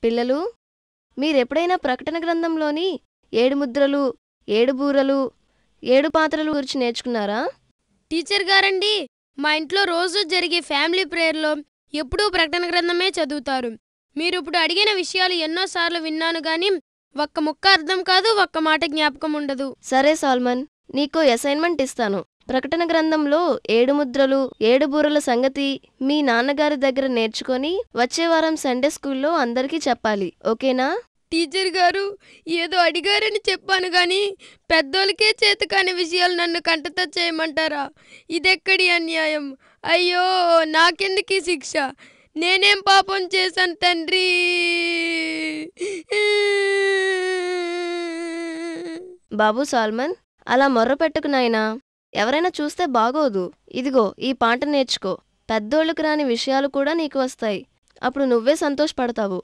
పిల్లలు మీరెప్పుడైనా ప్రకటన గ్రంథంలోని ఏడు ముద్రలు ఏడు బూరలు ఏడు పాత్రలు గురించి నేర్చుకున్నారా టీచర్ గారండి మా ఇంట్లో రోజు జరిగే ఫ్యామిలీ ప్రేయర్లో ఎప్పుడూ ప్రకటన గ్రంథమే చదువుతారు మీరు ఇప్పుడు అడిగిన విషయాలు ఎన్నోసార్లు విన్నాను గాని ఒక్క ముక్క అర్థం కాదు ఒక్క మాట జ్ఞాపకం ఉండదు సరే సాల్మన్ నీకో అసైన్మెంట్ ఇస్తాను ప్రకటన గ్రంథంలో ఏడు ముద్రలు ఏడు బూరల సంగతి మీ నాన్నగారి దగ్గర నేర్చుకొని వచ్చే వారం సండే స్కూల్లో అందరికీ చెప్పాలి ఓకేనా టీచర్ గారు ఏదో అడిగారని చెప్పాను గాని పెద్దోళ్ళకే చేత కాని విషయాలు నన్ను కంటత చేయమంటారా ఇదెక్కడి అన్యాయం అయ్యో నాకెందుకు ఈ శిక్ష నేనేం పాపం చేశాను తండ్రి బాబు సాల్మన్ అలా మొర్ర పెట్టుకు నాయనా ఎవరైనా చూస్తే బాగోదు ఇదిగో ఈ పాట నేర్చుకో పెద్దోళ్ళకు రాని విషయాలు కూడా నీకు వస్తాయి అప్పుడు నువ్వే సంతోషపడతావు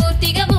పూర్తిగా